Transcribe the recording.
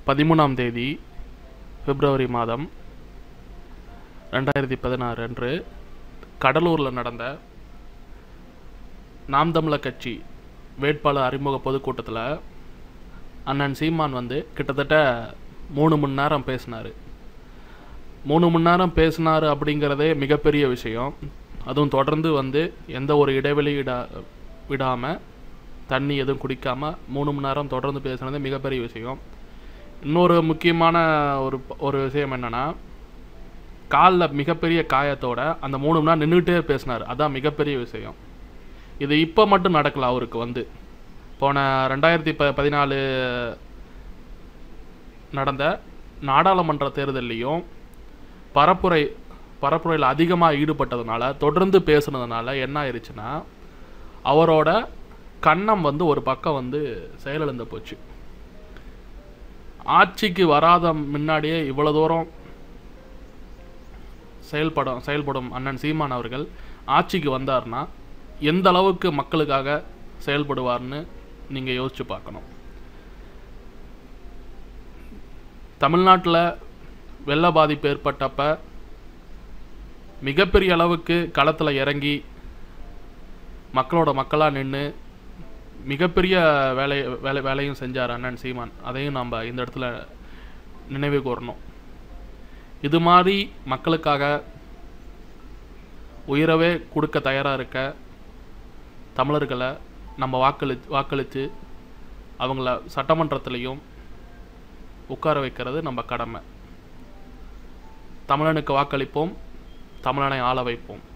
பதிமூணாம் தேதி பிப்ரவரி மாதம் ரெண்டாயிரத்தி பதினாறு அன்று கடலூரில் நடந்த நாம் தமிழர் கட்சி வேட்பாளர் அறிமுக பொதுக்கூட்டத்தில் அண்ணன் சீமான் வந்து கிட்டத்தட்ட மூணு மணி நேரம் பேசினார் மூணு மணி நேரம் பேசினார் அப்படிங்கிறதே மிகப்பெரிய விஷயம் அதுவும் தொடர்ந்து வந்து எந்த ஒரு இடைவெளி விடா விடாமல் தண்ணி எதுவும் குடிக்காமல் மூணு மணி நேரம் தொடர்ந்து பேசுனது மிகப்பெரிய விஷயம் இன்னொரு முக்கியமான ஒரு ஒரு விஷயம் என்னென்னா காலில் மிகப்பெரிய காயத்தோட அந்த மூணு மணி நேரம் நின்றுட்டே பேசினார் அதான் மிகப்பெரிய விஷயம் இது இப்போ மட்டும் நடக்கல அவருக்கு வந்து போன ரெண்டாயிரத்தி ப பதினாலு நடந்த நாடாளுமன்ற தேர்தல்லையும் பரப்புரை பரப்புரையில் அதிகமாக ஈடுபட்டதுனால தொடர்ந்து பேசுனதுனால என்ன ஆயிடுச்சுன்னா அவரோட கன்னம் வந்து ஒரு பக்கம் வந்து செயலிழந்து போச்சு ஆட்சிக்கு வராத முன்னாடியே இவ்வளோ தூரம் செயல்படும் செயல்படும் அண்ணன் சீமான் அவர்கள் ஆட்சிக்கு வந்தார்னா எந்த அளவுக்கு மக்களுக்காக செயல்படுவார்னு நீங்கள் யோசிச்சு பார்க்கணும் தமிழ்நாட்டில் வெள்ள பாதிப்பு ஏற்பட்டப்ப மிகப்பெரிய அளவுக்கு களத்தில் இறங்கி மக்களோட மக்களாக நின்று மிகப்பெரிய வேலை வேலை வேலையும் செஞ்சார் அண்ணன் சீமான் அதையும் நம்ம இந்த இடத்துல நினைவு கூறணும் இது மாதிரி மக்களுக்காக உயிரவே கொடுக்க தயாராக இருக்க தமிழர்களை நம்ம வாக்களி வாக்களித்து அவங்கள சட்டமன்றத்திலையும் உட்கார வைக்கிறது நம்ம கடமை தமிழனுக்கு வாக்களிப்போம் தமிழனை ஆள வைப்போம்